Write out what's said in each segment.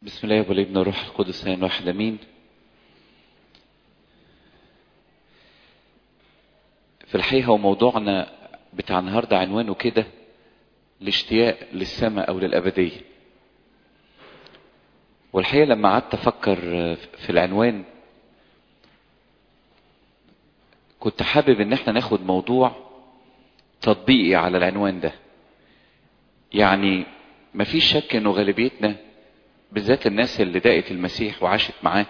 بسم الله والابن والروح القدس الان واحد امين في الحقيقه هو موضوعنا بتاع النهارده عنوانه كده الاشتياق للسماء او للابديه والحقيقه لما قعدت افكر في العنوان كنت حابب ان احنا ناخد موضوع تطبيقي على العنوان ده يعني مفيش شك انه غالبيتنا بالذات الناس اللي دقت المسيح وعاشت معاه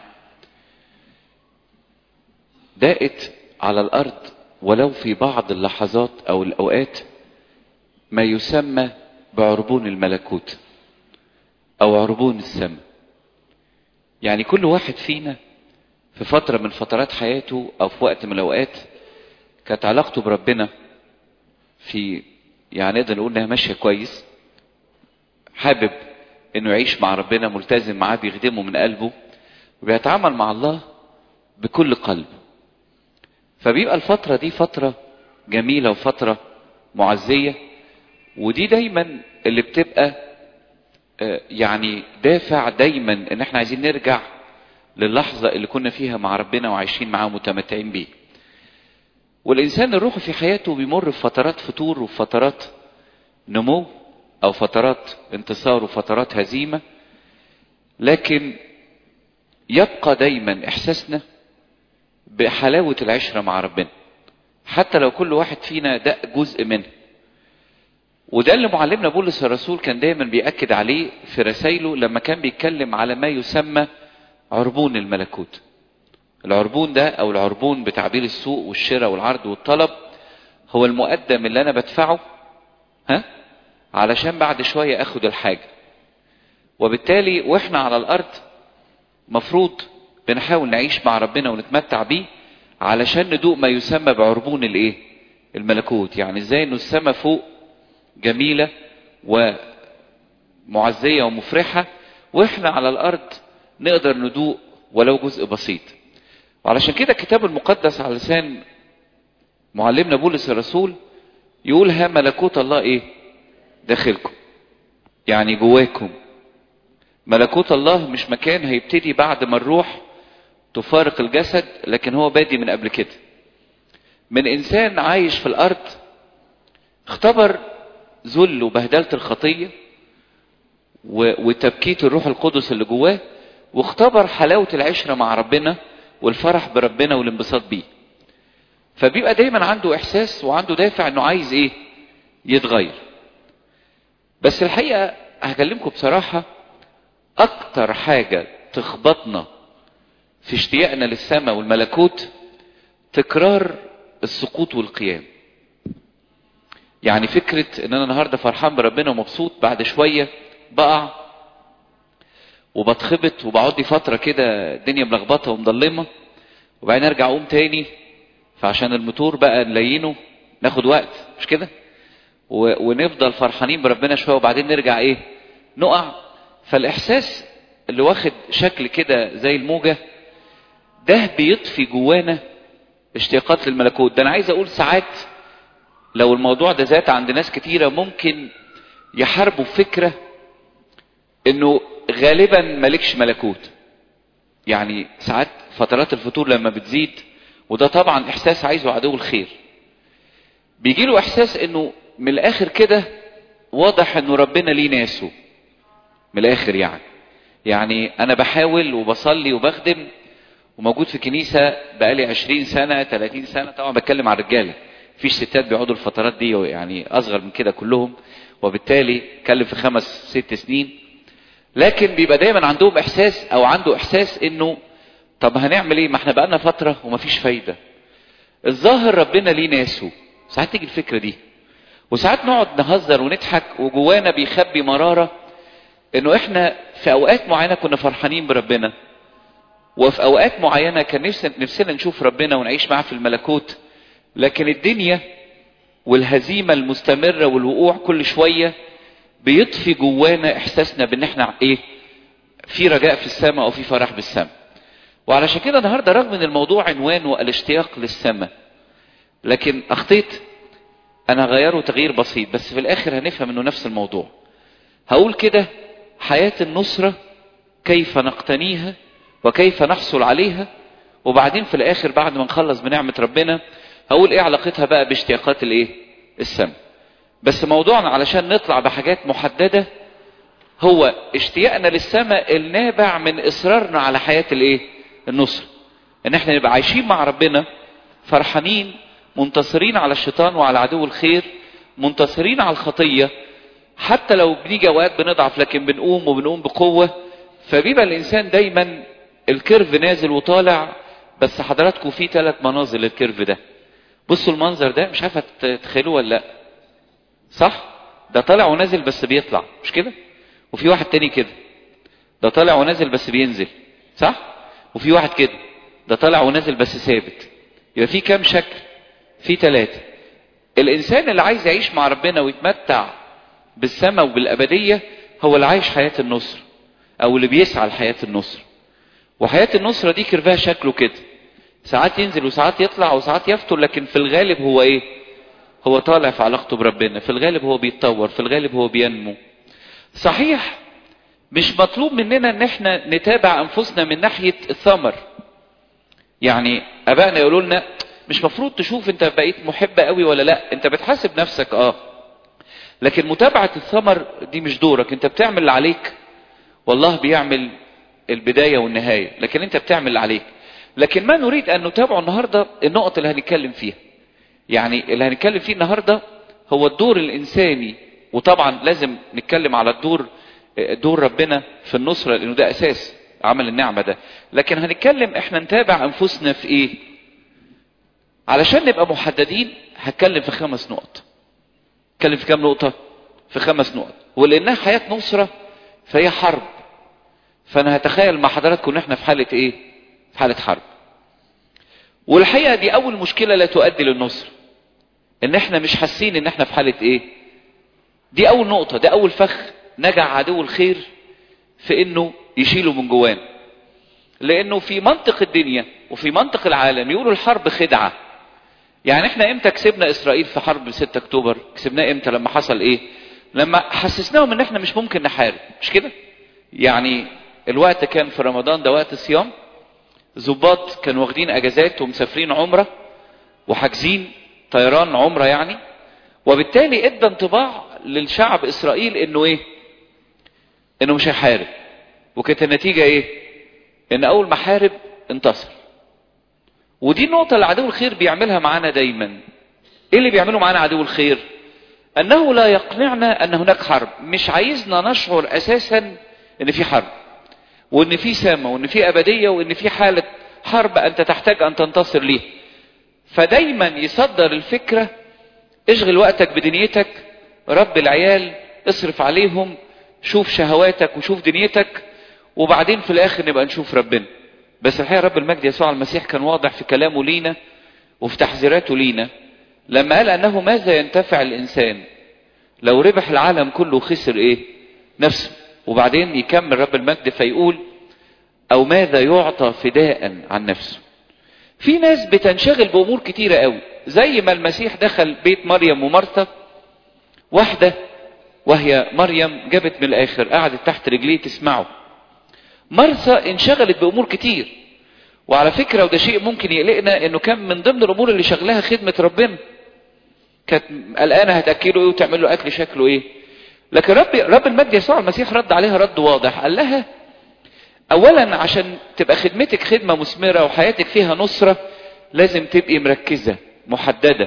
دقت على الارض ولو في بعض اللحظات او الاوقات ما يسمى بعربون الملكوت او عربون السماء يعني كل واحد فينا في فتره من فترات حياته او في وقت من الاوقات كانت علاقته بربنا في يعني نقدر نقول انها ماشيه كويس حابب انه يعيش مع ربنا ملتزم معاه بيخدمه من قلبه وبيتعامل مع الله بكل قلب فبيبقى الفترة دي فترة جميلة وفترة معزية ودي دايما اللي بتبقى يعني دافع دايما ان احنا عايزين نرجع للحظة اللي كنا فيها مع ربنا وعايشين معاه متمتعين بيه والانسان الروحي في حياته بيمر بفترات فتور وفترات نمو او فترات انتصار وفترات هزيمه لكن يبقى دايما احساسنا بحلاوه العشره مع ربنا حتى لو كل واحد فينا دق جزء منه وده اللي معلمنا بولس الرسول كان دايما بيأكد عليه في رسائله لما كان بيتكلم على ما يسمى عربون الملكوت العربون ده او العربون بتعبير السوق والشراء والعرض والطلب هو المقدم اللي انا بدفعه ها علشان بعد شوية اخد الحاجة وبالتالي واحنا على الارض مفروض بنحاول نعيش مع ربنا ونتمتع بيه علشان ندوق ما يسمى بعربون الايه الملكوت يعني ازاي انه السماء فوق جميلة ومعزية ومفرحة واحنا على الارض نقدر ندوق ولو جزء بسيط وعلشان كده الكتاب المقدس على لسان معلمنا بولس الرسول يقول ها ملكوت الله ايه داخلكم يعني جواكم ملكوت الله مش مكان هيبتدي بعد ما الروح تفارق الجسد لكن هو بادي من قبل كده من انسان عايش في الارض اختبر ذل وبهدله الخطيه وتبكيت الروح القدس اللي جواه واختبر حلاوه العشره مع ربنا والفرح بربنا والانبساط بيه فبيبقى دايما عنده احساس وعنده دافع انه عايز ايه يتغير بس الحقيقه هكلمكم بصراحه اكتر حاجه تخبطنا في اشتياقنا للسماء والملكوت تكرار السقوط والقيام يعني فكره ان انا النهارده فرحان بربنا ومبسوط بعد شويه بقع وبتخبط وبقعد لي فتره كده الدنيا ملخبطه ومضلمه وبعدين ارجع اقوم تاني فعشان الموتور بقى نلينه ناخد وقت مش كده ونفضل فرحانين بربنا شويه وبعدين نرجع ايه نقع فالاحساس اللي واخد شكل كده زي الموجه ده بيطفي جوانا اشتياقات للملكوت ده انا عايز اقول ساعات لو الموضوع ده زاد عند ناس كتيره ممكن يحاربوا فكره انه غالبا مالكش ملكوت يعني ساعات فترات الفتور لما بتزيد وده طبعا احساس عايزه عدو الخير بيجي له احساس انه من الاخر كده واضح انه ربنا ليه ناسه من الاخر يعني يعني انا بحاول وبصلي وبخدم وموجود في كنيسة بقالي 20 سنة 30 سنة طبعا بتكلم عن الرجالة فيش ستات بيقعدوا الفترات دي يعني اصغر من كده كلهم وبالتالي اتكلم في خمس ست سنين لكن بيبقى دايما عندهم احساس او عنده احساس انه طب هنعمل ايه ما احنا بقالنا فترة ومفيش فايدة الظاهر ربنا ليه ناسه ساعات تيجي الفكرة دي وساعات نقعد نهزر ونضحك وجوانا بيخبي مرارة انه احنا في اوقات معينة كنا فرحانين بربنا وفي اوقات معينة كان نفسنا, نفسنا نشوف ربنا ونعيش معاه في الملكوت لكن الدنيا والهزيمة المستمرة والوقوع كل شوية بيطفي جوانا احساسنا بان احنا ايه في رجاء في السماء او في فرح بالسماء وعلشان كده النهارده رغم ان الموضوع عنوانه الاشتياق للسماء لكن اخطيت انا هغيره تغيير بسيط بس في الاخر هنفهم انه نفس الموضوع هقول كده حياة النصرة كيف نقتنيها وكيف نحصل عليها وبعدين في الاخر بعد ما نخلص بنعمة ربنا هقول ايه علاقتها بقى باشتياقات الايه السماء بس موضوعنا علشان نطلع بحاجات محددة هو اشتياقنا للسماء النابع من اصرارنا على حياة الايه النصر ان احنا نبقى عايشين مع ربنا فرحانين منتصرين على الشيطان وعلى عدو الخير منتصرين على الخطية حتى لو بنيجي اوقات بنضعف لكن بنقوم وبنقوم بقوة فبيبقى الانسان دايما الكيرف نازل وطالع بس حضراتكم في ثلاث مناظر للكيرف ده بصوا المنظر ده مش عارفه تتخيلوه ولا لا صح ده طالع ونازل بس بيطلع مش كده وفي واحد تاني كده ده طالع ونازل بس بينزل صح وفي واحد كده ده طالع ونازل بس ثابت يبقى في كام شكل في ثلاثة الانسان اللي عايز يعيش مع ربنا ويتمتع بالسماء وبالابدية هو اللي عايش حياة النصر او اللي بيسعى لحياة النصر وحياة النصرة دي كيرفها شكله كده ساعات ينزل وساعات يطلع وساعات يفتر لكن في الغالب هو ايه هو طالع في علاقته بربنا في الغالب هو بيتطور في الغالب هو بينمو صحيح مش مطلوب مننا ان احنا نتابع انفسنا من ناحية الثمر يعني ابائنا يقولوا لنا مش مفروض تشوف انت بقيت محب قوي ولا لا انت بتحاسب نفسك اه لكن متابعة الثمر دي مش دورك انت بتعمل اللي عليك والله بيعمل البداية والنهاية لكن انت بتعمل اللي عليك لكن ما نريد ان نتابعه النهاردة النقط اللي هنتكلم فيها يعني اللي هنتكلم فيه النهاردة هو الدور الانساني وطبعا لازم نتكلم على الدور دور ربنا في النصرة لانه ده اساس عمل النعمة ده لكن هنتكلم احنا نتابع انفسنا في ايه علشان نبقى محددين هتكلم في خمس نقط هتكلم في كام نقطة في خمس نقط ولانها حياة نصرة فهي حرب فانا هتخيل مع حضراتكم ان احنا في حالة ايه في حالة حرب والحقيقة دي اول مشكلة لا تؤدي للنصر ان احنا مش حاسين ان احنا في حالة ايه دي اول نقطة ده اول فخ نجع عدو الخير في انه يشيله من جوانا لانه في منطق الدنيا وفي منطق العالم يقولوا الحرب خدعة يعني احنا امتى كسبنا اسرائيل في حرب 6 اكتوبر كسبناه امتى لما حصل ايه لما حسسناهم ان احنا مش ممكن نحارب مش كده يعني الوقت كان في رمضان ده وقت الصيام ظباط كانوا واخدين اجازات ومسافرين عمره وحاجزين طيران عمره يعني وبالتالي ادى انطباع للشعب اسرائيل انه ايه انه مش هيحارب وكانت النتيجه ايه ان اول ما حارب انتصر ودي النقطه اللي عدو الخير بيعملها معانا دايما ايه اللي بيعمله معانا عدو الخير انه لا يقنعنا ان هناك حرب مش عايزنا نشعر اساسا ان في حرب وان في سامة وان في ابدية وان في حالة حرب انت تحتاج ان تنتصر ليه فدايما يصدر الفكرة اشغل وقتك بدنيتك رب العيال اصرف عليهم شوف شهواتك وشوف دنيتك وبعدين في الاخر نبقى نشوف ربنا بس الحقيقة رب المجد يسوع المسيح كان واضح في كلامه لينا وفي تحذيراته لينا لما قال انه ماذا ينتفع الانسان لو ربح العالم كله خسر ايه نفسه وبعدين يكمل رب المجد فيقول او ماذا يعطى فداء عن نفسه في ناس بتنشغل بامور كتيره قوي زي ما المسيح دخل بيت مريم ومرثا واحده وهي مريم جابت من الاخر قعدت تحت رجليه تسمعه مرثا انشغلت بامور كتير وعلى فكره وده شيء ممكن يقلقنا انه كان من ضمن الامور اللي شغلها خدمه ربنا كانت قلقانه هتاكله ايه وتعمل له اكل شكله ايه لكن رب رب المجد يسوع المسيح رد عليها رد واضح قال لها اولا عشان تبقى خدمتك خدمه مثمره وحياتك فيها نصره لازم تبقي مركزه محدده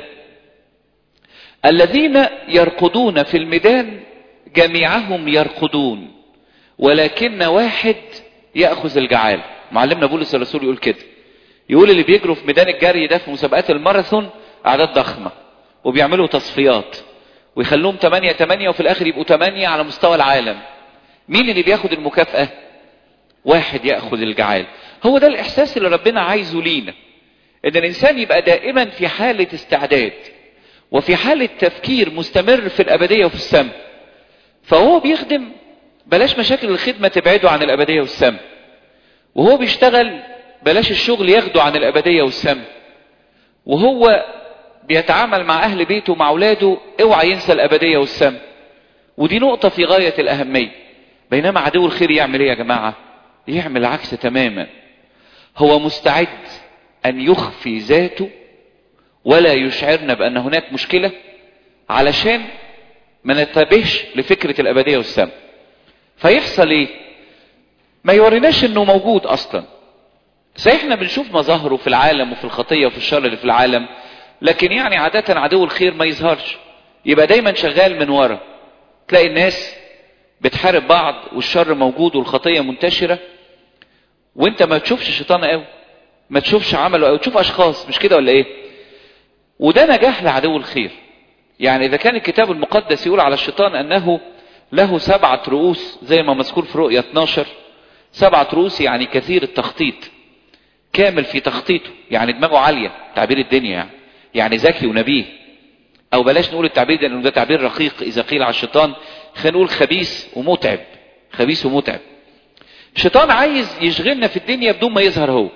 الذين يرقدون في الميدان جميعهم يرقدون ولكن واحد ياخذ الجعال معلمنا بولس الرسول يقول كده يقول اللي بيجروا في ميدان الجري ده في مسابقات الماراثون اعداد ضخمه وبيعملوا تصفيات ويخلوهم 8 8 وفي الاخر يبقوا 8 على مستوى العالم مين اللي بياخد المكافأة واحد ياخذ الجعال هو ده الاحساس اللي ربنا عايزه لينا ان الانسان يبقى دائما في حالة استعداد وفي حالة تفكير مستمر في الابدية وفي السماء فهو بيخدم بلاش مشاكل الخدمة تبعده عن الابدية والسماء وهو بيشتغل بلاش الشغل ياخده عن الابدية والسماء وهو بيتعامل مع اهل بيته ومع اولاده اوعى ينسى الابديه والسماء ودي نقطه في غايه الاهميه بينما عدو الخير يعمل ايه يا جماعه يعمل العكس تماما هو مستعد ان يخفي ذاته ولا يشعرنا بان هناك مشكله علشان ما ننتبهش لفكره الابديه والسماء فيحصل ايه ما يوريناش انه موجود اصلا صحيح احنا بنشوف مظاهره في العالم وفي الخطيه وفي الشر اللي في العالم لكن يعني عاده عدو الخير ما يظهرش يبقى دايما شغال من ورا تلاقي الناس بتحارب بعض والشر موجود والخطيه منتشره وانت ما تشوفش الشيطان قوي ما تشوفش عمله قوي تشوف اشخاص مش كده ولا ايه وده نجاح لعدو الخير يعني اذا كان الكتاب المقدس يقول على الشيطان انه له سبعة رؤوس زي ما مذكور في رؤية 12 سبعة رؤوس يعني كثير التخطيط كامل في تخطيطه يعني دماغه عالية تعبير الدنيا يعني يعني ذكي ونبيه او بلاش نقول التعبير ده لانه ده تعبير رقيق اذا قيل على الشيطان خلينا نقول خبيث ومتعب خبيث ومتعب الشيطان عايز يشغلنا في الدنيا بدون ما يظهر هو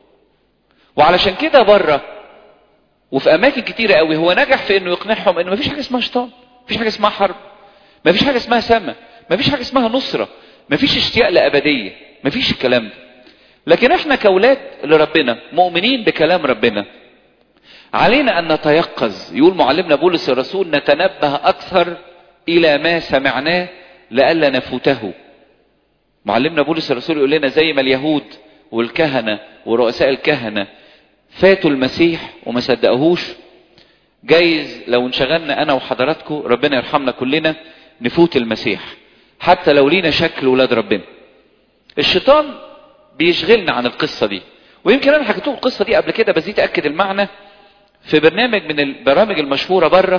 وعلشان كده بره وفي اماكن كتيرة قوي هو نجح في انه يقنعهم انه مفيش حاجه اسمها شيطان مفيش حاجه اسمها حرب مفيش حاجه اسمها سما مفيش حاجه اسمها نصره مفيش اشتياق لابديه مفيش الكلام ده لكن احنا كاولاد لربنا مؤمنين بكلام ربنا علينا ان نتيقظ يقول معلمنا بولس الرسول نتنبه اكثر الى ما سمعناه لئلا نفوته معلمنا بولس الرسول يقول لنا زي ما اليهود والكهنه ورؤساء الكهنه فاتوا المسيح وما صدقوهوش جايز لو انشغلنا انا وحضراتكم ربنا يرحمنا كلنا نفوت المسيح حتى لو لينا شكل ولاد ربنا الشيطان بيشغلنا عن القصة دي ويمكن انا حكيت لكم القصة دي قبل كده بس دي تأكد المعنى في برنامج من البرامج المشهورة بره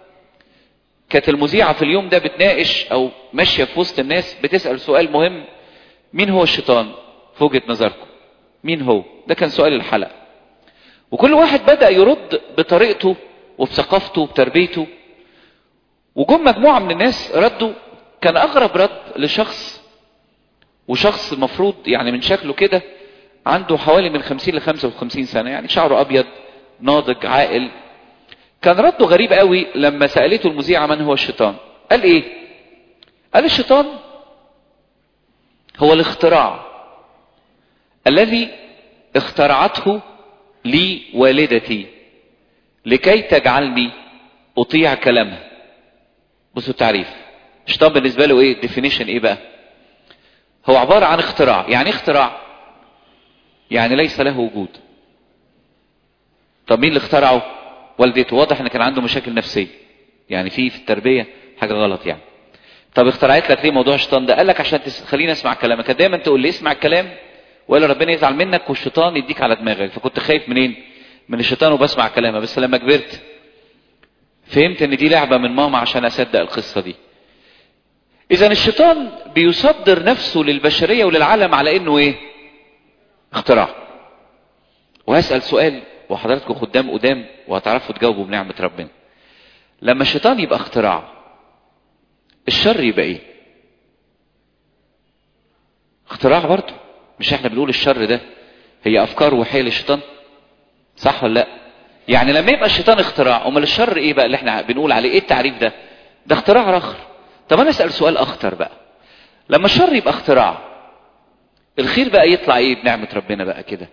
كانت المذيعة في اليوم ده بتناقش او ماشية في وسط الناس بتسأل سؤال مهم مين هو الشيطان في وجهة نظركم مين هو ده كان سؤال الحلقة وكل واحد بدأ يرد بطريقته وبثقافته وبتربيته وجم مجموعة من الناس ردوا كان أغرب رد لشخص وشخص المفروض يعني من شكله كده عنده حوالي من 50 ل 55 سنة يعني شعره أبيض ناضج عاقل كان رده غريب قوي لما سألته المذيعة من هو الشيطان قال إيه قال الشيطان هو الاختراع الذي اخترعته لي والدتي لكي تجعلني أطيع كلامها بصوا التعريف الشيطان بالنسبة له ايه definition ايه بقى هو عبارة عن اختراع يعني اختراع يعني ليس له وجود طب مين اللي اخترعه والدته واضح ان كان عنده مشاكل نفسية يعني في في التربية حاجة غلط يعني طب اخترعت لك ليه موضوع الشيطان ده قال لك عشان تخليني اسمع كلامك كان دايما تقول لي اسمع الكلام ولا ربنا يزعل منك والشيطان يديك على دماغك فكنت خايف منين من الشيطان وبسمع كلامه بس لما كبرت فهمت ان دي لعبة من ماما عشان اصدق القصة دي اذا الشيطان بيصدر نفسه للبشرية وللعالم على انه ايه اختراع وهسأل سؤال وحضراتكم خدام قدام وهتعرفوا تجاوبوا بنعمة ربنا لما الشيطان يبقى اختراع الشر يبقى ايه اختراع برضه مش احنا بنقول الشر ده هي افكار وحيل الشيطان صح ولا لا يعني لما يبقى الشيطان اختراع امال الشر ايه بقى اللي احنا بنقول عليه ايه التعريف ده ده اختراع رخر طب انا اسال سؤال اخطر بقى لما الشر يبقى اختراع الخير بقى يطلع ايه بنعمه ربنا بقى كده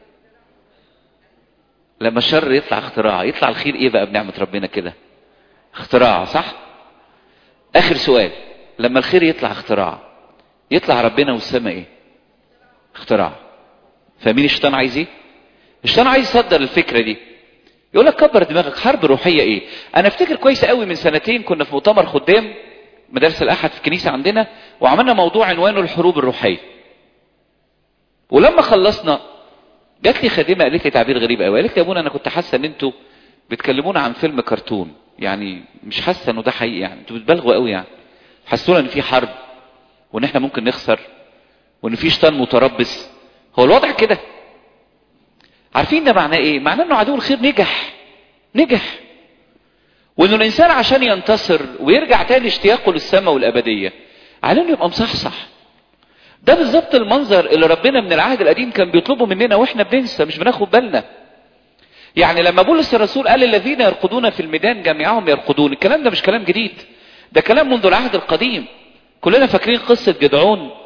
لما الشر يطلع اختراع يطلع الخير ايه بقى بنعمه ربنا كده اختراع صح اخر سؤال لما الخير يطلع اختراع يطلع ربنا والسماء ايه اختراع فمين الشيطان عايز ايه الشيطان عايز يصدر الفكره دي يقول لك كبر دماغك حرب روحيه ايه انا افتكر كويس قوي من سنتين كنا في مؤتمر خدام مدارس الاحد في الكنيسه عندنا وعملنا موضوع عنوانه الحروب الروحيه ولما خلصنا جات لي خادمه قالت لي تعبير غريب قوي قالت لي يا ابونا انا كنت حاسه ان انتوا بتكلمونا عن فيلم كرتون يعني مش حاسه انه ده حقيقي يعني انتوا بتبالغوا قوي يعني حسونا ان في حرب وان احنا ممكن نخسر وان في شيطان متربص هو الوضع كده عارفين ده معناه ايه معناه انه عدو الخير نجح نجح وانه الانسان عشان ينتصر ويرجع تاني اشتياقه للسماء والابديه على انه يبقى مصحصح ده بالظبط المنظر اللي ربنا من العهد القديم كان بيطلبه مننا واحنا بننسى مش بناخد بالنا يعني لما بولس الرسول قال الذين يرقدون في الميدان جميعهم يرقدون الكلام ده مش كلام جديد ده كلام منذ العهد القديم كلنا فاكرين قصة جدعون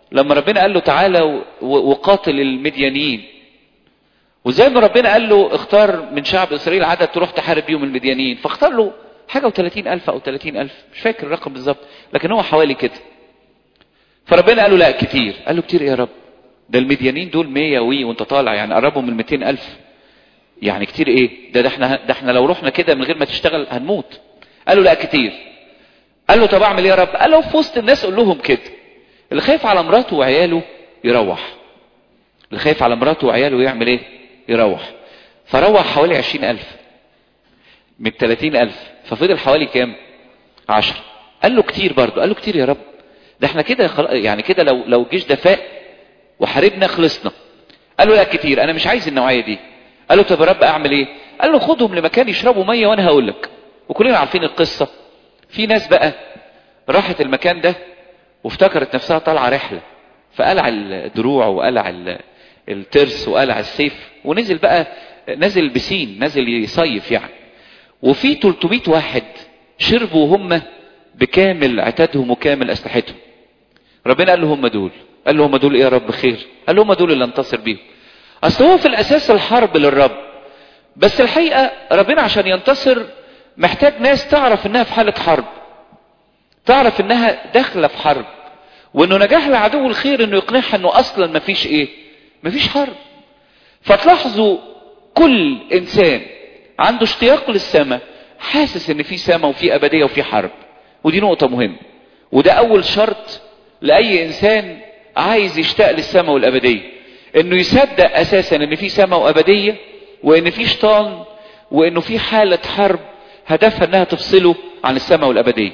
لما ربنا قال له تعالى و- و- وقاتل المديانيين وزي ما ربنا قال له اختار من شعب اسرائيل عدد تروح تحارب بيهم المديانيين فاختار له حاجه و30 الف او 30 الف مش فاكر الرقم بالظبط لكن هو حوالي كده فربنا قال له لا كتير قال له كتير إيه يا رب ده المديانين دول 100 وي وانت طالع يعني قربوا من 200 الف يعني كتير ايه ده ده احنا ده احنا لو رحنا كده من غير ما تشتغل هنموت قال له لا كتير قال له طب اعمل ايه يا رب قال له في وسط الناس قول لهم كده اللي خايف على مراته وعياله يروح اللي خايف على مراته وعياله يعمل ايه يروح فروح حوالي عشرين ألف من تلاتين ألف ففضل حوالي كام عشر قال له كتير برضه قال له كتير يا رب ده احنا كده خل... يعني كده لو لو الجيش ده فاق وحاربنا خلصنا قال له لا كتير انا مش عايز النوعيه دي قال له طب يا رب اعمل ايه قال له خدهم لمكان يشربوا ميه وانا هقول لك وكلنا عارفين القصه في ناس بقى راحت المكان ده وافتكرت نفسها طالعه رحله فقلع الدروع وقلع ال- الترس وقلع السيف ونزل بقى نزل البسين نزل يصيف يعني وفي 300 واحد شربوا هم بكامل عتادهم وكامل اسلحتهم ربنا قال له هم دول قال له هم دول ايه يا رب خير قال له هم دول اللي انتصر بيهم اصل هو في الاساس الحرب للرب بس الحقيقه ربنا عشان ينتصر محتاج ناس تعرف انها في حاله حرب تعرف انها داخله في حرب وانه نجاح لعدو الخير انه يقنعها انه اصلا مفيش ايه مفيش حرب فتلاحظوا كل انسان عنده اشتياق للسماء حاسس ان في سماء وفي ابديه وفي حرب ودي نقطه مهمه وده اول شرط لاي انسان عايز يشتاق للسماء والابديه انه يصدق اساسا ان في سماء وابديه وان في شيطان وانه في حاله حرب هدفها انها تفصله عن السماء والابديه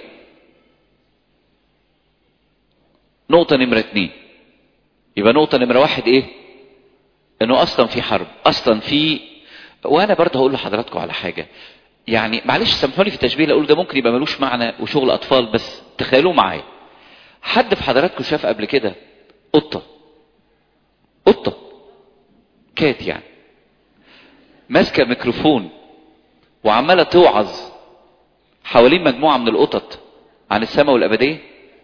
نقطة نمرة اتنين يبقى نقطة نمرة واحد ايه انه اصلا في حرب اصلا في وانا برضه هقول لحضراتكم على حاجة يعني معلش سامحوني في التشبيه اللي اقوله ده ممكن يبقى ملوش معنى وشغل اطفال بس تخيلوه معايا حد في حضراتكم شاف قبل كده قطة قطة كات يعني ماسكة ميكروفون وعمالة توعظ حوالين مجموعة من القطط عن السماء والأبدية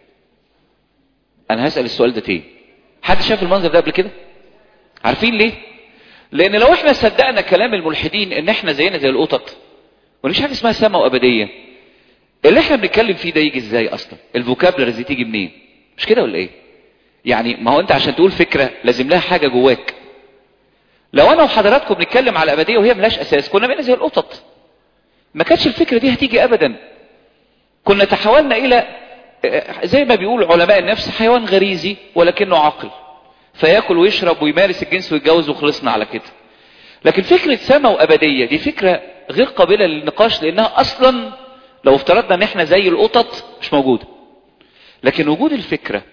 انا هسأل السؤال ده تاني حد شاف المنظر ده قبل كده عارفين ليه لان لو احنا صدقنا كلام الملحدين ان احنا زينا زي القطط مفيش حاجه اسمها سماء وابديه اللي احنا بنتكلم فيه ده يجي ازاي اصلا الفوكابلرز دي تيجي منين مش كده ولا ايه يعني ما هو انت عشان تقول فكره لازم لها حاجه جواك لو انا وحضراتكم بنتكلم على الابديه وهي ملهاش اساس كنا بقينا زي القطط ما كانتش الفكره دي هتيجي ابدا كنا تحولنا الى زي ما بيقول علماء النفس حيوان غريزي ولكنه عقل فياكل ويشرب ويمارس الجنس ويتجوز وخلصنا على كده لكن فكرة سماء وأبدية دي فكرة غير قابلة للنقاش لأنها أصلا لو افترضنا إن إحنا زي القطط مش موجودة لكن وجود الفكرة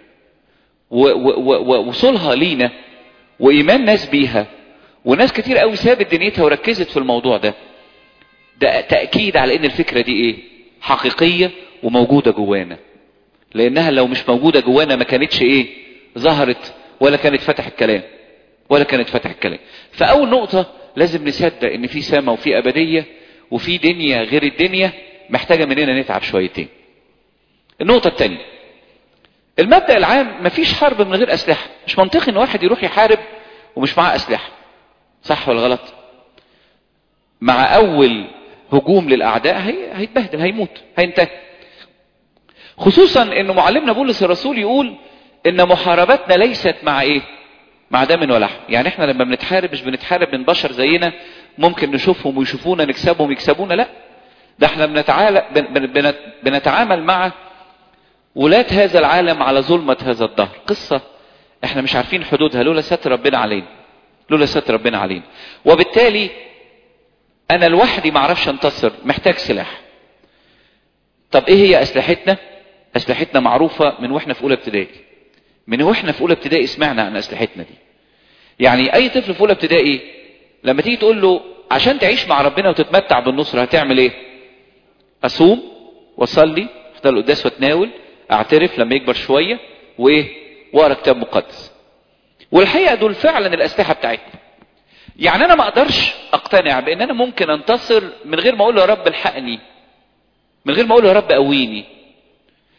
ووصولها لينا وإيمان ناس بيها وناس كتير قوي سابت دنيتها وركزت في الموضوع ده ده تأكيد على إن الفكرة دي إيه حقيقية وموجودة جوانا لانها لو مش موجودة جوانا ما كانتش ايه ظهرت ولا كانت فتح الكلام ولا كانت فتح الكلام فاول نقطة لازم نصدق ان في سماء وفي ابدية وفي دنيا غير الدنيا محتاجة مننا نتعب شويتين النقطة الثانية المبدأ العام مفيش حرب من غير اسلحة مش منطقي ان واحد يروح يحارب ومش معاه اسلحة صح ولا غلط مع اول هجوم للاعداء هي... هيتبهدل هيموت هينتهي خصوصا ان معلمنا بولس الرسول يقول ان محاربتنا ليست مع ايه مع دم ولحم يعني احنا لما بنتحارب مش بنتحارب من بشر زينا ممكن نشوفهم ويشوفونا نكسبهم يكسبونا لا ده احنا بنتعال... بن... بن... بنتعامل مع ولاة هذا العالم على ظلمة هذا الدهر قصة احنا مش عارفين حدودها لولا ستر ربنا علينا لولا ستر ربنا علينا وبالتالي انا لوحدي ما اعرفش انتصر محتاج سلاح طب ايه هي اسلحتنا اسلحتنا معروفه من واحنا في اولى ابتدائي من واحنا في اولى ابتدائي سمعنا عن اسلحتنا دي يعني اي طفل في اولى ابتدائي لما تيجي تقول له عشان تعيش مع ربنا وتتمتع بالنصر هتعمل ايه اصوم واصلي احضر القداس واتناول اعترف لما يكبر شويه وايه واقرا كتاب مقدس والحقيقه دول فعلا الاسلحه بتاعتنا يعني انا ما اقدرش اقتنع بان انا ممكن انتصر من غير ما اقول له يا رب الحقني من غير ما اقول له يا رب قويني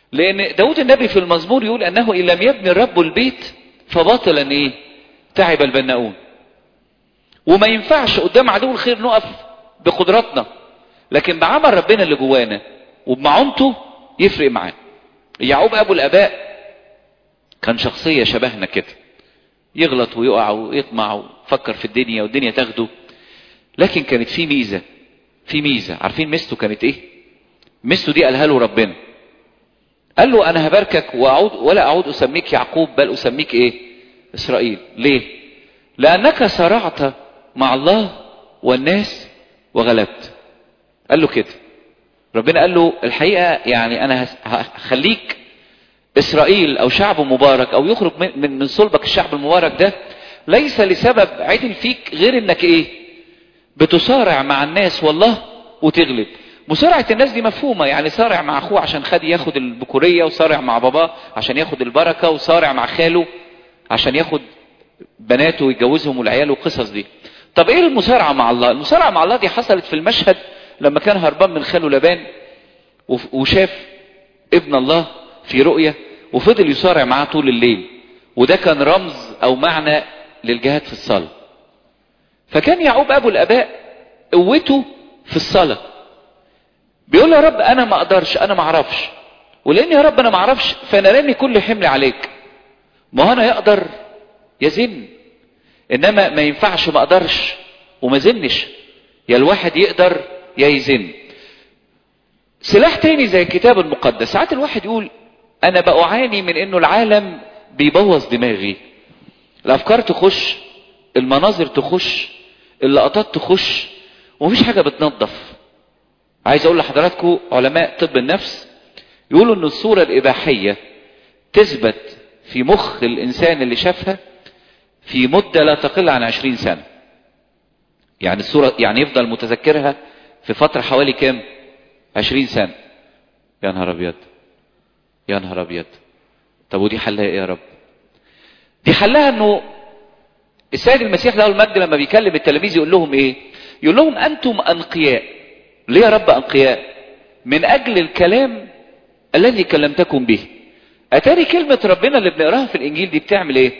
لان داود النبي في المزمور يقول انه ان لم يبني الرب البيت فباطلا ايه تعب البناؤون وما ينفعش قدام عدو الخير نقف بقدراتنا لكن بعمل ربنا اللي جوانا وبمعونته يفرق معاه يعقوب ابو الاباء كان شخصية شبهنا كده يغلط ويقع ويطمع ويفكر في الدنيا والدنيا تاخده لكن كانت في ميزة في ميزة عارفين ميزته كانت ايه ميزته دي قالها له ربنا قال له انا هباركك واعود ولا اعود اسميك يعقوب بل اسميك ايه اسرائيل ليه لانك صرعت مع الله والناس وغلبت قال له كده ربنا قال له الحقيقة يعني انا هخليك اسرائيل او شعب مبارك او يخرج من من صلبك الشعب المبارك ده ليس لسبب عدل فيك غير انك ايه بتصارع مع الناس والله وتغلب مصارعة الناس دي مفهومة يعني صارع مع اخوه عشان خد ياخد البكورية وصارع مع باباه عشان ياخد البركة وصارع مع خاله عشان ياخد بناته ويتجوزهم والعيال والقصص دي طب ايه المصارعة مع الله المصارعة مع الله دي حصلت في المشهد لما كان هربان من خاله لبان وشاف ابن الله في رؤية وفضل يصارع معاه طول الليل وده كان رمز او معنى للجهاد في الصلاة فكان يعقوب ابو الاباء قوته في الصلاة بيقول يا رب انا ما اقدرش انا ما اعرفش ولان يا رب انا ما اعرفش فانا رامي كل حمل عليك ما انا يقدر يزن انما ما ينفعش ما اقدرش وما زنش يا الواحد يقدر يا يزن سلاح تاني زي الكتاب المقدس ساعات الواحد يقول انا بعاني من انه العالم بيبوظ دماغي الافكار تخش المناظر تخش اللقطات تخش ومفيش حاجة بتنظف عايز اقول لحضراتكم علماء طب النفس يقولوا ان الصورة الاباحية تثبت في مخ الانسان اللي شافها في مدة لا تقل عن عشرين سنة يعني الصورة يعني يفضل متذكرها في فترة حوالي كام عشرين سنة يا نهار ابيض يا نهار ابيض طب ودي حلها ايه يا رب دي حلها انه السيد المسيح له المجد لما بيكلم التلاميذ يقول لهم ايه يقول لهم انتم انقياء ليه يا رب انقياء من اجل الكلام الذي كلمتكم به اتاري كلمة ربنا اللي بنقراها في الانجيل دي بتعمل ايه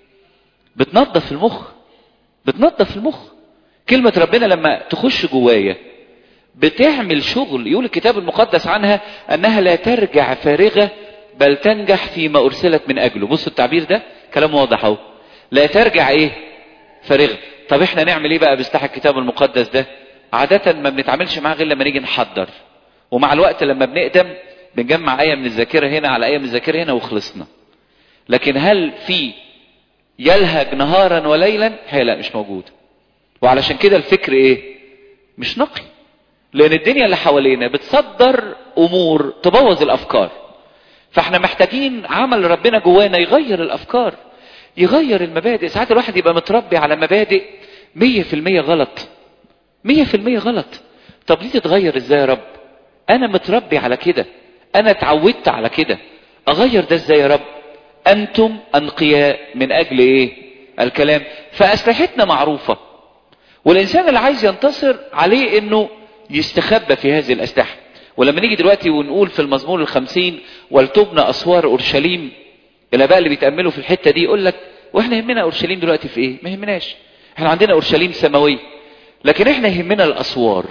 بتنظف المخ بتنظف المخ كلمة ربنا لما تخش جوايا بتعمل شغل يقول الكتاب المقدس عنها انها لا ترجع فارغة بل تنجح فيما ارسلت من اجله بصوا التعبير ده كلام واضح اهو لا ترجع ايه فارغة طب احنا نعمل ايه بقى باستحى الكتاب المقدس ده عادة ما بنتعاملش معاه غير لما نيجي نحضر ومع الوقت لما بنقدم بنجمع آية من الذاكرة هنا على آية من الذاكرة هنا وخلصنا لكن هل في يلهج نهارا وليلا هي لا مش موجود وعلشان كده الفكر ايه مش نقي لان الدنيا اللي حوالينا بتصدر امور تبوظ الافكار فاحنا محتاجين عمل ربنا جوانا يغير الافكار يغير المبادئ ساعات الواحد يبقى متربي على مبادئ مية في المية غلط مية في المية غلط طب دي تتغير ازاي يا رب انا متربي على كده انا اتعودت على كده اغير ده ازاي يا رب انتم انقياء من اجل ايه الكلام فاسلحتنا معروفة والانسان اللي عايز ينتصر عليه انه يستخبى في هذه الاسلحة ولما نيجي دلوقتي ونقول في المزمور الخمسين ولتبنى اسوار اورشليم الاباء اللي بيتأملوا في الحتة دي يقول لك واحنا يهمنا اورشليم دلوقتي في ايه ما يهمناش احنا عندنا اورشليم سماوية لكن احنا يهمنا الاسوار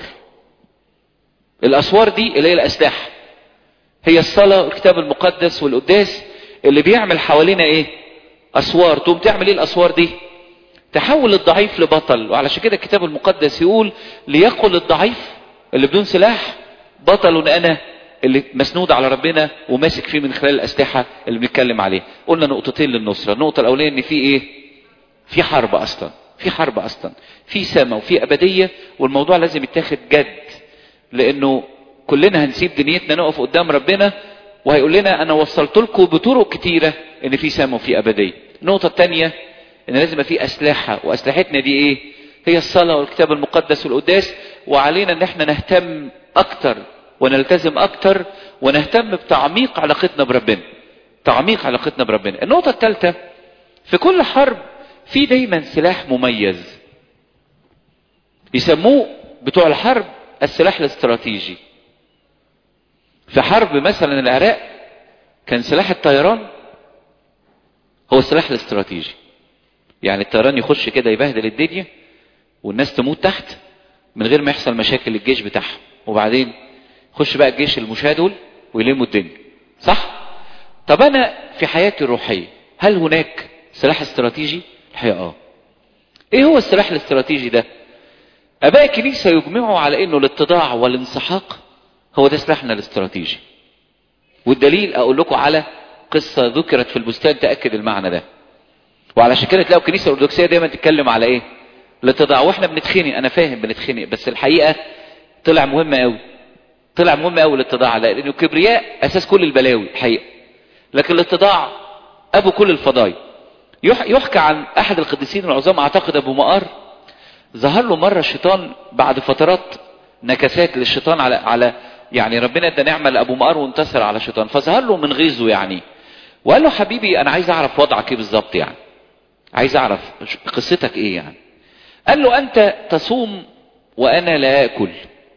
الاسوار دي اللي هي الاسلحة هي الصلاة والكتاب المقدس والقداس اللي بيعمل حوالينا ايه اسوار تقوم تعمل ايه الاسوار دي تحول الضعيف لبطل وعلشان كده الكتاب المقدس يقول ليقل الضعيف اللي بدون سلاح بطل انا اللي مسنود على ربنا وماسك فيه من خلال الاسلحه اللي بنتكلم عليه قلنا نقطتين للنصره النقطه الاولانيه ان في ايه في حرب اصلا في حرب اصلا في سماء وفي ابديه والموضوع لازم يتاخد جد لانه كلنا هنسيب دنيتنا نقف قدام ربنا وهيقول لنا انا وصلت لكم بطرق كتيره ان في سماء وفي ابديه النقطه الثانيه ان لازم يبقى في اسلحه واسلحتنا دي ايه هي الصلاه والكتاب المقدس والقداس وعلينا ان احنا نهتم اكتر ونلتزم اكتر ونهتم بتعميق علاقتنا بربنا تعميق علاقتنا بربنا النقطة الثالثة في كل حرب في دايما سلاح مميز يسموه بتوع الحرب السلاح الاستراتيجي في حرب مثلا العراق كان سلاح الطيران هو السلاح الاستراتيجي يعني الطيران يخش كده يبهدل الدنيا والناس تموت تحت من غير ما يحصل مشاكل للجيش بتاعهم وبعدين خش بقى الجيش المشادول ويلموا الدنيا صح طب انا في حياتي الروحيه هل هناك سلاح استراتيجي الحقيقه اه ايه هو السلاح الاستراتيجي ده اباء الكنيسه يجمعوا على انه الاتضاع والانسحاق هو ده سلاحنا الاستراتيجي والدليل اقول لكم على قصه ذكرت في البستان تاكد المعنى ده وعلشان كده تلاقوا الكنيسه الارثوذكسيه دايما تتكلم على ايه الاتضاع واحنا بنتخنق انا فاهم بنتخنق بس الحقيقه طلع مهم قوي طلع مهم قوي الاتضاع لانه الكبرياء اساس كل البلاوي الحقيقه لكن الاتضاع ابو كل الفضايل يحكى عن احد القديسين العظام اعتقد ابو مقار ظهر له مره الشيطان بعد فترات نكسات للشيطان على على يعني ربنا ادى نعمه لابو مقار وانتصر على الشيطان فظهر له من غيظه يعني وقال له حبيبي انا عايز اعرف وضعك ايه بالظبط يعني عايز اعرف قصتك ايه يعني قال له انت تصوم وانا لا اكل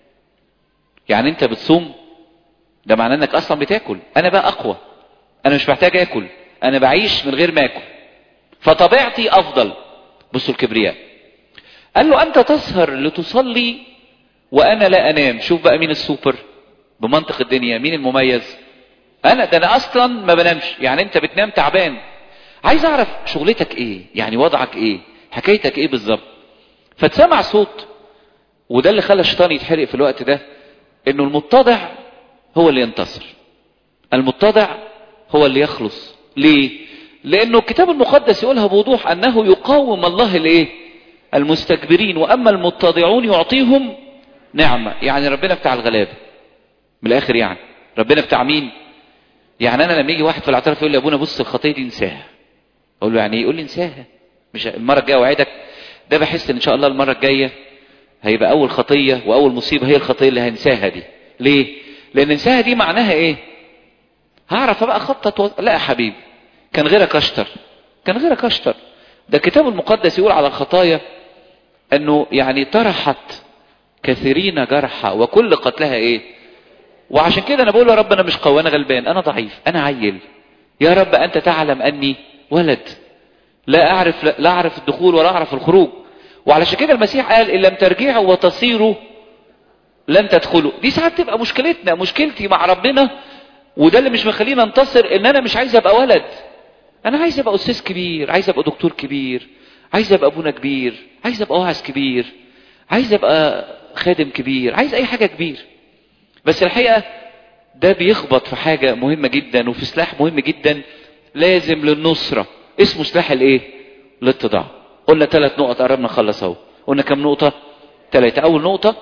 يعني انت بتصوم ده معناه انك اصلا بتاكل انا بقى اقوى انا مش محتاج اكل انا بعيش من غير ما اكل فطبيعتي افضل بصوا الكبرياء قال له انت تسهر لتصلي وانا لا انام شوف بقى مين السوبر بمنطق الدنيا مين المميز انا ده انا اصلا ما بنامش يعني انت بتنام تعبان عايز اعرف شغلتك ايه يعني وضعك ايه حكايتك ايه بالظبط فتسمع صوت وده اللي خلى الشيطان يتحرق في الوقت ده انه المتضع هو اللي ينتصر المتضع هو اللي يخلص ليه لانه الكتاب المقدس يقولها بوضوح انه يقاوم الله الايه المستكبرين واما المتضعون يعطيهم نعمه يعني ربنا بتاع الغلابه من الاخر يعني ربنا بتاع مين يعني انا لما يجي واحد في الاعتراف يقول لي يا ابونا بص الخطيه دي انساها اقول له يعني ايه يقول لي انساها مش المره الجايه اوعدك ده بحس ان شاء الله المره الجايه هيبقى اول خطيه واول مصيبه هي الخطيه اللي هنساها دي ليه لان انساها دي معناها ايه هعرف بقى اخطط و... لا يا حبيبي كان غيرك اشطر كان غيرك اشطر ده الكتاب المقدس يقول على الخطايا انه يعني طرحت كثيرين جرحى وكل قتلها ايه وعشان كده انا بقول يا رب انا مش قوي انا غلبان انا ضعيف انا عيل يا رب انت تعلم اني ولد لا اعرف لا اعرف الدخول ولا اعرف الخروج وعلشان كده المسيح قال ان لم ترجعوا وتصيروا لن تدخلوا دي ساعات تبقى مشكلتنا مشكلتي مع ربنا وده اللي مش مخلينا انتصر ان انا مش عايز ابقى ولد انا عايز ابقى استاذ كبير عايز ابقى دكتور كبير عايز ابقى ابونا كبير عايز ابقى واعظ كبير عايز ابقى خادم كبير عايز اي حاجه كبير بس الحقيقه ده بيخبط في حاجه مهمه جدا وفي سلاح مهم جدا لازم للنصره اسمه سلاح الايه الاتضاع قلنا ثلاث نقط قربنا نخلص اهو قلنا كم نقطه ثلاثه اول نقطه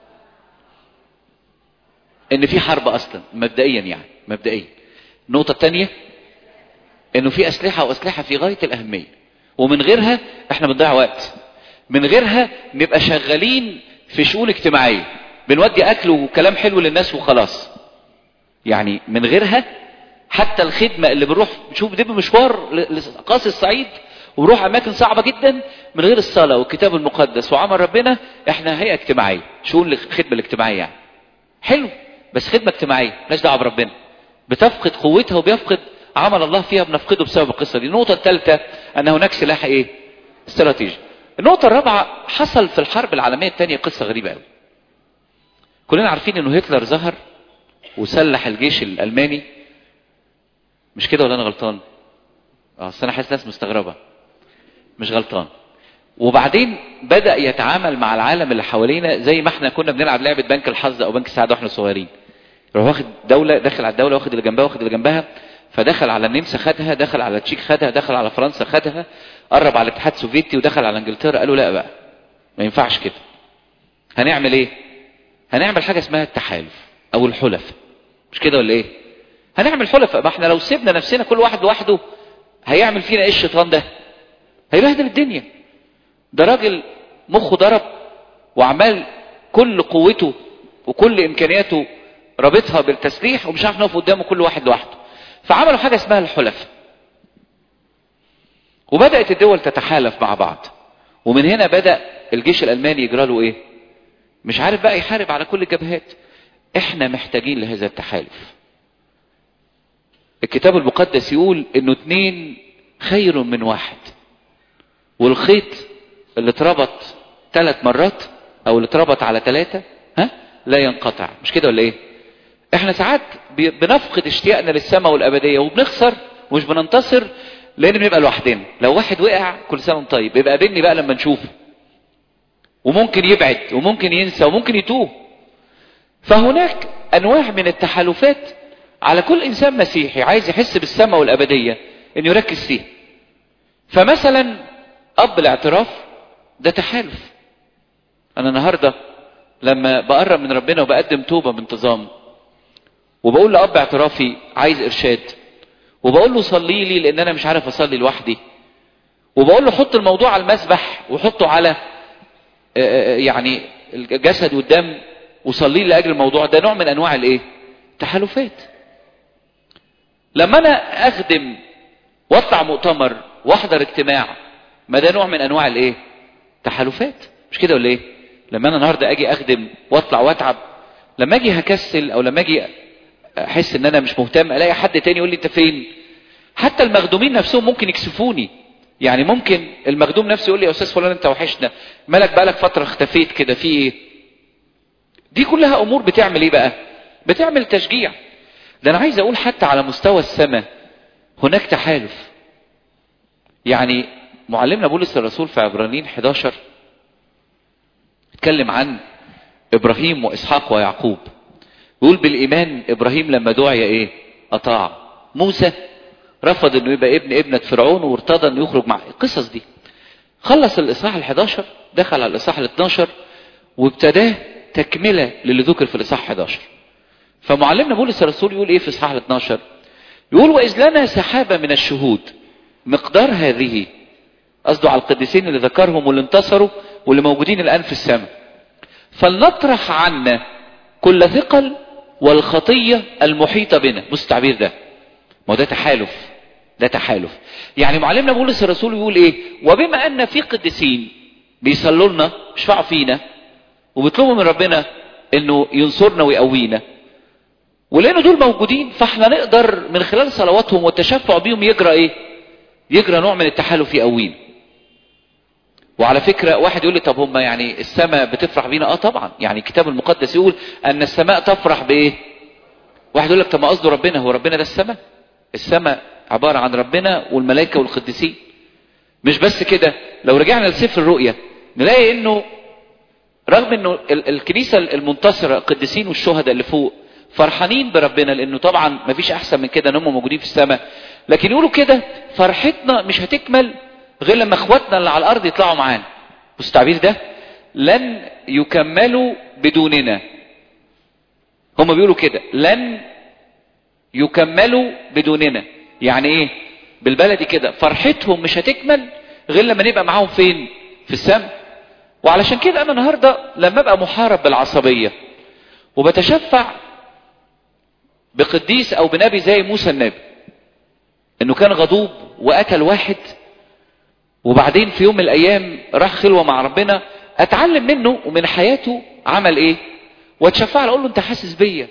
ان في حرب اصلا مبدئيا يعني مبدئيا النقطه الثانيه انه في اسلحه واسلحه في غايه الاهميه ومن غيرها احنا بنضيع وقت من غيرها نبقى شغالين في شؤون اجتماعيه بنودي اكل وكلام حلو للناس وخلاص يعني من غيرها حتى الخدمه اللي بنروح نشوف دي مشوار لقاصي الصعيد ونروح اماكن صعبه جدا من غير الصلاه والكتاب المقدس وعمل ربنا احنا هيئه اجتماعيه شؤون الخدمه الاجتماعيه يعني حلو بس خدمه اجتماعيه مالهاش دعوه بربنا بتفقد قوتها وبيفقد عمل الله فيها بنفقده بسبب القصه دي النقطه الثالثه ان هناك سلاح ايه استراتيجي النقطه الرابعه حصل في الحرب العالميه الثانيه قصه غريبه قوي كلنا عارفين انه هتلر ظهر وسلح الجيش الالماني مش كده ولا انا غلطان اه اصل انا حاسس ناس مستغربه مش غلطان وبعدين بدا يتعامل مع العالم اللي حوالينا زي ما احنا كنا بنلعب لعبه بنك الحظ او بنك السعاده واحنا صغيرين يروح واخد دوله داخل على الدوله واخد اللي جنبها واخد اللي جنبها فدخل على النمسا خدها دخل على التشيك خدها دخل على فرنسا خدها قرب على الاتحاد السوفيتي ودخل على انجلترا قالوا لا بقى ما ينفعش كده هنعمل ايه هنعمل حاجه اسمها التحالف او الحلف مش كده ولا ايه هنعمل حلف ما احنا لو سيبنا نفسنا كل واحد لوحده هيعمل فينا ايه الشيطان ده هيبهدل الدنيا ده راجل مخه ضرب وعمال كل قوته وكل امكانياته رابطها بالتسليح ومش عارف نقف قدامه كل واحد لوحده فعملوا حاجه اسمها الحلف وبدات الدول تتحالف مع بعض ومن هنا بدا الجيش الالماني يجرى له ايه مش عارف بقى يحارب على كل الجبهات احنا محتاجين لهذا التحالف الكتاب المقدس يقول انه اتنين خير من واحد والخيط اللي اتربط ثلاث مرات او اللي اتربط على ثلاثة ها لا ينقطع مش كده ولا ايه احنا ساعات بي- بنفقد اشتياقنا للسماء والابدية وبنخسر ومش بننتصر لان بنبقى لوحدنا لو واحد وقع كل سنة وانت طيب يبقى قابلني بقى لما نشوفه وممكن يبعد وممكن ينسى وممكن يتوه فهناك انواع من التحالفات على كل انسان مسيحي عايز يحس بالسماء والابديه انه يركز فيها فمثلا اب الاعتراف ده تحالف انا النهارده لما بقرب من ربنا وبقدم توبه بانتظام وبقول لاب اعترافي عايز ارشاد وبقول له صلي لي لان انا مش عارف اصلي لوحدي وبقول له حط الموضوع على المسبح وحطه على آه، آه، يعني الجسد والدم وصلي لي لاجل الموضوع ده نوع من انواع الايه تحالفات لما انا اخدم واطلع مؤتمر واحضر اجتماع ما ده نوع من انواع الايه تحالفات مش كده ولا ايه لما انا النهارده اجي اخدم واطلع واتعب لما اجي هكسل او لما اجي احس ان انا مش مهتم الاقي حد تاني يقول لي انت فين حتى المخدومين نفسهم ممكن يكسفوني يعني ممكن المخدوم نفسه يقول لي يا استاذ فلان انت وحشنا مالك بقالك فتره اختفيت كده في ايه دي كلها امور بتعمل ايه بقى بتعمل تشجيع ده انا عايز اقول حتى على مستوى السماء هناك تحالف يعني معلمنا بولس الرسول في عبرانيين 11 اتكلم عن ابراهيم واسحاق ويعقوب يقول بالايمان ابراهيم لما دعي ايه اطاع موسى رفض انه يبقى ابن ابنة فرعون وارتضى انه يخرج مع القصص دي خلص الاصحاح ال11 دخل على الاصحاح ال12 وابتداه تكمله للي ذكر في الاصحاح 11 فمعلمنا بولس الرسول يقول ايه في اصحاح ال12 يقول واذ لنا سحابه من الشهود مقدار هذه قصده على القديسين اللي ذكرهم واللي انتصروا واللي موجودين الان في السماء فلنطرح عنا كل ثقل والخطيه المحيطه بنا بص التعبير ده ما هو ده تحالف ده تحالف يعني معلمنا بولس الرسول يقول ايه وبما ان في قديسين بيصلوا لنا يشفعوا فينا وبيطلبوا من ربنا انه ينصرنا ويقوينا ولانه دول موجودين فاحنا نقدر من خلال صلواتهم والتشفع بيهم يجرى ايه يجرى نوع من التحالف يقوينا وعلى فكرة واحد يقول لي طب هم يعني السماء بتفرح بينا اه طبعا يعني الكتاب المقدس يقول ان السماء تفرح بايه واحد يقول لك طب ما قصده ربنا هو ربنا ده السماء السماء عبارة عن ربنا والملائكة والقديسين مش بس كده لو رجعنا لسفر الرؤيا نلاقي انه رغم انه ال- الكنيسة المنتصرة القديسين والشهداء اللي فوق فرحانين بربنا لانه طبعا مفيش احسن من كده ان هم موجودين في السماء لكن يقولوا كده فرحتنا مش هتكمل غير لما اخواتنا اللي على الارض يطلعوا معانا بص التعبير ده لن يكملوا بدوننا هم بيقولوا كده لن يكملوا بدوننا يعني ايه بالبلدي كده فرحتهم مش هتكمل غير لما نبقى معاهم فين في السماء وعلشان كده انا النهارده لما ابقى محارب بالعصبيه وبتشفع بقديس او بنبي زي موسى النبي انه كان غضوب وقتل واحد وبعدين في يوم من الايام راح خلوه مع ربنا اتعلم منه ومن حياته عمل ايه واتشفع له اقول له انت حاسس بيا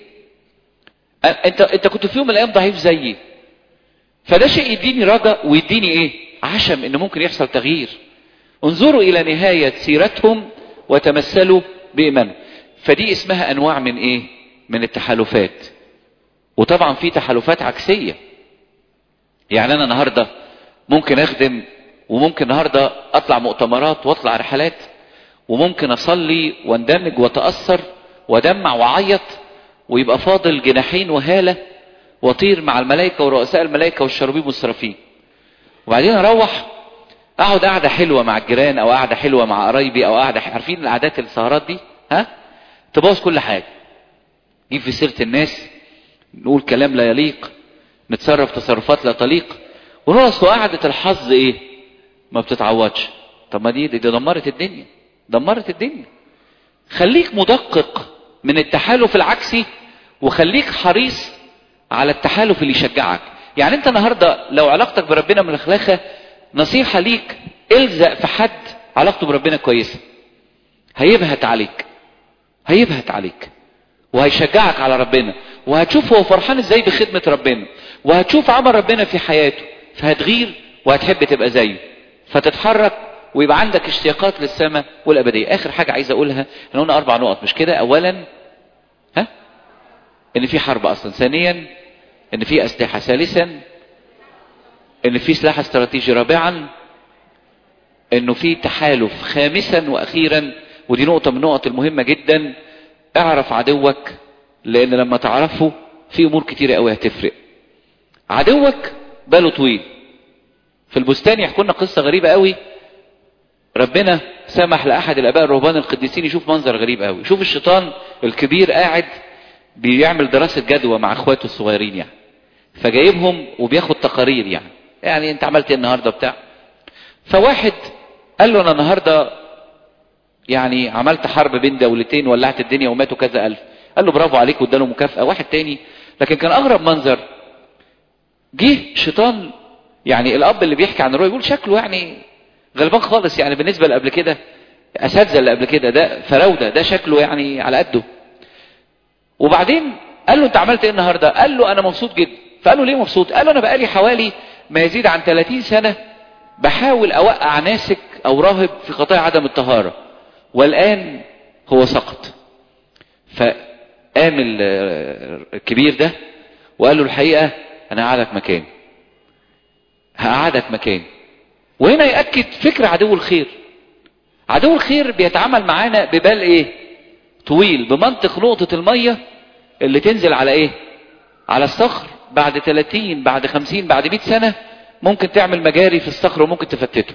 أ- انت انت كنت في يوم من الايام ضعيف زيي فده شيء يديني رجاء ويديني ايه عشم ان ممكن يحصل تغيير انظروا الى نهاية سيرتهم وتمثلوا بإيمانهم فدي اسمها انواع من ايه من التحالفات وطبعا في تحالفات عكسية يعني انا النهاردة ممكن اخدم وممكن النهاردة اطلع مؤتمرات واطلع رحلات وممكن اصلي واندمج واتأثر ودمع وعيط ويبقى فاضل جناحين وهالة واطير مع الملائكة ورؤساء الملائكة والشرابيم والسرافين وبعدين اروح اقعد قعده حلوه مع الجيران او قعده حلوه مع قرايبي او قعده عارفين القعدات السهرات دي ها تبوظ كل حاجه نجيب في سيره الناس نقول كلام لا يليق نتصرف تصرفات لا تليق ونقول اصل قعده الحظ ايه ما بتتعوضش طب ما دي دي دمرت الدنيا دمرت الدنيا خليك مدقق من التحالف العكسي وخليك حريص على التحالف اللي يشجعك يعني انت النهارده لو علاقتك بربنا من الاخلاخه نصيحه ليك الزق في حد علاقته بربنا كويسه هيبهت عليك هيبهت عليك وهيشجعك على ربنا وهتشوف هو فرحان ازاي بخدمة ربنا وهتشوف عمل ربنا في حياته فهتغير وهتحب تبقى زيه فتتحرك ويبقى عندك اشتياقات للسماء والابديه اخر حاجه عايز اقولها احنا قلنا اربع نقط مش كده اولا ها ان في حرب اصلا ثانيا ان في اسلحه ثالثا ان في سلاح استراتيجي رابعا انه في تحالف خامسا واخيرا ودي نقطه من النقط المهمه جدا اعرف عدوك لان لما تعرفه في امور كتيره قوي هتفرق عدوك باله طويل في البستان يحكوا لنا قصه غريبه قوي ربنا سمح لاحد الاباء الرهبان القديسين يشوف منظر غريب قوي شوف الشيطان الكبير قاعد بيعمل دراسه جدوى مع اخواته الصغيرين يعني فجايبهم وبياخد تقارير يعني يعني انت عملت ايه النهارده بتاع فواحد قال له انا النهارده يعني عملت حرب بين دولتين ولعت الدنيا وماتوا كذا الف قال له برافو عليك واداله مكافاه واحد تاني لكن كان اغرب منظر جه شيطان يعني الاب اللي بيحكي عن الرؤيا يقول شكله يعني غلبان خالص يعني بالنسبه اللي قبل كده اساتذه اللي قبل كده ده فراوده ده شكله يعني على قده وبعدين قال له انت عملت ايه النهارده قال له انا مبسوط جدا فقال له ليه مبسوط قال له انا بقالي حوالي ما يزيد عن 30 سنه بحاول اوقع ناسك او راهب في خطايا عدم الطهاره والان هو سقط فقام الكبير ده وقال له الحقيقه انا هقعدك مكان هقعدك مكان وهنا يأكد فكر عدو الخير عدو الخير بيتعامل معانا ببال ايه طويل بمنطق نقطة المية اللي تنزل على ايه على الصخر بعد 30 بعد 50 بعد 100 سنة ممكن تعمل مجاري في الصخر وممكن تفتته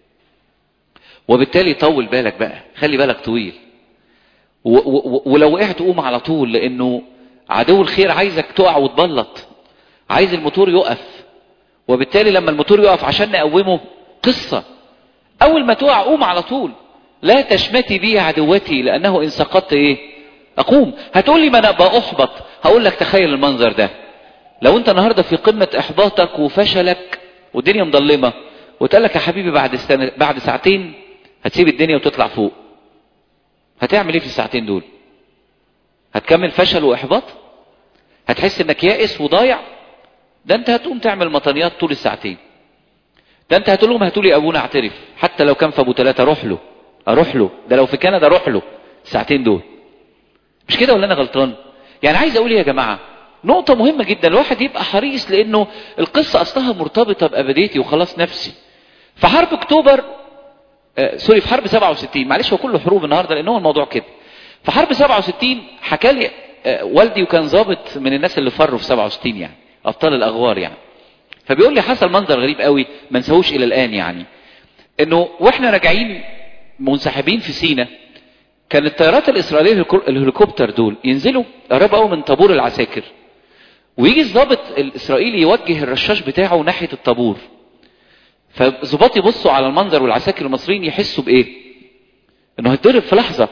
وبالتالي طول بالك بقى خلي بالك طويل و و ولو وقعت قوم على طول لانه عدو الخير عايزك تقع وتبلط عايز الموتور يقف وبالتالي لما الموتور يقف عشان نقومه قصة أول ما تقع قوم على طول لا تشمتي بي عدوتي لأنه إن سقطت إيه أقوم هتقول لي ما أنا أبقى أحبط هقول لك تخيل المنظر ده لو أنت النهاردة في قمة إحباطك وفشلك والدنيا مضلمة وتقول لك يا حبيبي بعد السنة بعد ساعتين هتسيب الدنيا وتطلع فوق هتعمل ايه في الساعتين دول هتكمل فشل واحباط هتحس انك يائس وضايع ده انت هتقوم تعمل مطنيات طول الساعتين ده انت هتقول لهم هاتوا لي ابونا اعترف حتى لو كان في ابو ثلاثه اروح له اروح له ده لو في كندا اروح له الساعتين دول مش كده ولا انا غلطان يعني عايز اقول يا جماعه نقطة مهمة جدا الواحد يبقى حريص لانه القصة اصلها مرتبطة بابديتي وخلاص نفسي في حرب اكتوبر آه سوري في حرب 67 معلش هو كله حروب النهارده لان هو الموضوع كده في حرب 67 حكى لي آه والدي وكان ضابط من الناس اللي فروا في 67 يعني ابطال الاغوار يعني فبيقول لي حصل منظر غريب قوي ما نساهوش الى الان يعني انه واحنا راجعين منسحبين في سينا كان الطيارات الاسرائيليه الهليكوبتر دول ينزلوا قرب قوي من طابور العساكر ويجي الضابط الاسرائيلي يوجه الرشاش بتاعه ناحيه الطابور فالظباط يبصوا على المنظر والعساكر المصريين يحسوا بايه انه هيتضرب في لحظه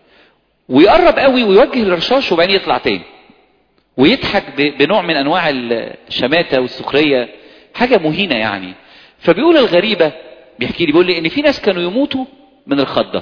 ويقرب قوي ويوجه الرشاش وبعدين يطلع تاني ويضحك بنوع من انواع الشماته والسخريه حاجه مهينه يعني فبيقول الغريبه بيحكي لي بيقول لي ان في ناس كانوا يموتوا من الخضه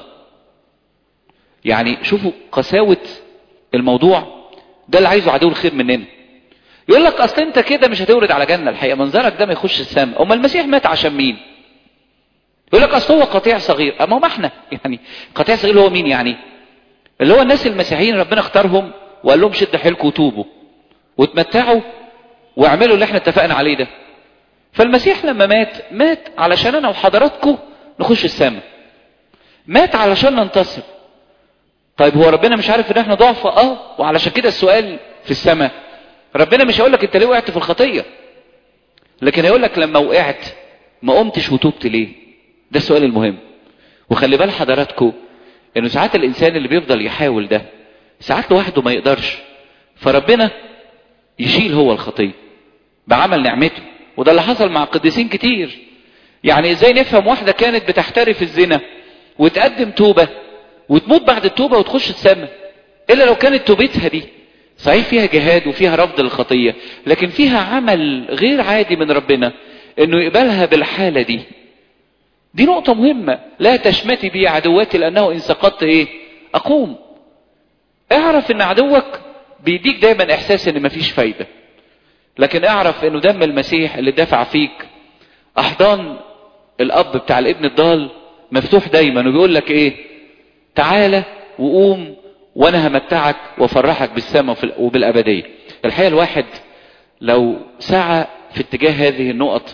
يعني شوفوا قساوه الموضوع ده اللي عايزه عدو الخير مننا يقول لك اصل انت كده مش هتورد على جنه الحقيقه منظرك ده ما يخش السماء امال المسيح مات عشان مين يقول لك اصل هو قطيع صغير اما ما احنا يعني قطيع صغير هو مين يعني اللي هو الناس المسيحيين ربنا اختارهم وقال لهم شد حيلكم وتوبوا وتمتعوا واعملوا اللي احنا اتفقنا عليه ده فالمسيح لما مات مات علشان انا وحضراتكم نخش السماء مات علشان ننتصر طيب هو ربنا مش عارف ان احنا ضعفاء اه وعلشان كده السؤال في السماء ربنا مش هيقول لك انت ليه وقعت في الخطيه لكن هيقول لك لما وقعت ما قمتش وتوبت ليه ده السؤال المهم وخلي بال حضراتكم انه ساعات الانسان اللي بيفضل يحاول ده ساعات لوحده ما يقدرش فربنا يشيل هو الخطيه بعمل نعمته وده اللي حصل مع قديسين كتير يعني ازاي نفهم واحده كانت بتحترف الزنا وتقدم توبه وتموت بعد التوبه وتخش السماء الا لو كانت توبتها دي صحيح فيها جهاد وفيها رفض للخطيه لكن فيها عمل غير عادي من ربنا انه يقبلها بالحاله دي دي نقطه مهمه لا تشمتي بي عدواتي لانه ان سقطت ايه اقوم اعرف ان عدوك بيديك دايما احساس ان مفيش فايدة لكن اعرف انه دم المسيح اللي دافع فيك احضان الاب بتاع الابن الضال مفتوح دايما وبيقول لك ايه تعالى وقوم وانا همتعك وافرحك بالسماء وبالابديه الحقيقه الواحد لو سعى في اتجاه هذه النقط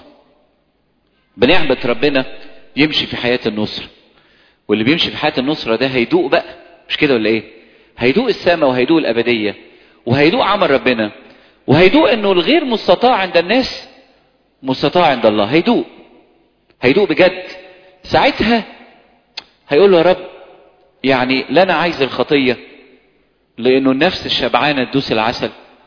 بنعمه ربنا يمشي في حياه النصره واللي بيمشي في حياه النصره ده هيدوق بقى مش كده ولا ايه هيدوق السماء وهيدوق الابديه وهيدوق عمل ربنا وهيدوق انه الغير مستطاع عند الناس مستطاع عند الله هيدوق هيدوق بجد ساعتها هيقول له يا رب يعني لا انا عايز الخطيه لانه النفس الشبعانه تدوس العسل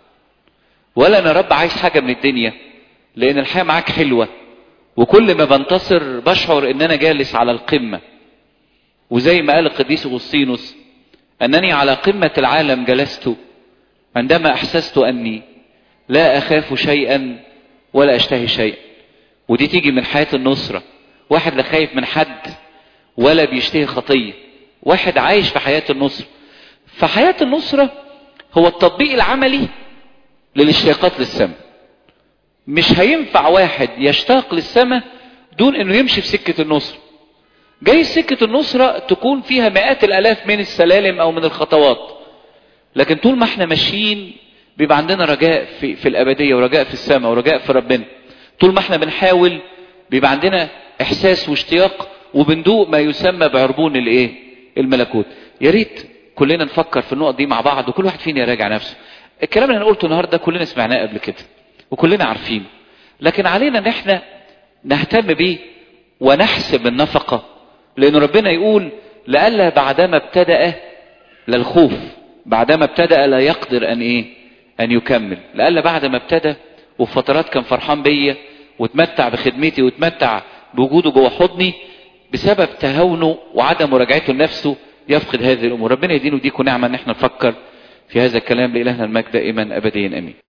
ولا انا رب عايز حاجه من الدنيا لان الحياه معاك حلوه وكل ما بنتصر بشعر ان انا جالس على القمه وزي ما قال القديس اغسطينوس انني على قمه العالم جلست عندما احسست اني لا اخاف شيئا ولا اشتهي شيئا ودي تيجي من حياه النصره واحد لا خايف من حد ولا بيشتهي خطيه واحد عايش في حياه النصره فحياه النصره هو التطبيق العملي للاشتياقات للسماء مش هينفع واحد يشتاق للسماء دون انه يمشي في سكه النصره جاي سكه النصره تكون فيها مئات الالاف من السلالم او من الخطوات لكن طول ما احنا ماشيين بيبقى عندنا رجاء في, في الابديه ورجاء في السماء ورجاء في ربنا طول ما احنا بنحاول بيبقى عندنا احساس واشتياق وبندوق ما يسمى بعربون الايه الملكوت يا ريت كلنا نفكر في النقط دي مع بعض وكل واحد فينا يراجع نفسه الكلام اللي انا قلته النهارده كلنا سمعناه قبل كده وكلنا عارفينه لكن علينا ان احنا نهتم بيه ونحسب النفقه لان ربنا يقول لئلا بعدما ابتدأ للخوف بعدما ابتدأ لا يقدر ان ايه ان يكمل لئلا بعد ما ابتدى وفي فترات كان فرحان بيا وتمتع بخدمتي وتمتع بوجوده جوه حضني بسبب تهاونه وعدم مراجعته لنفسه يفقد هذه الامور ربنا يدينه وديكم نعمه ان احنا نفكر في هذا الكلام لالهنا المجد دائما ابديا امين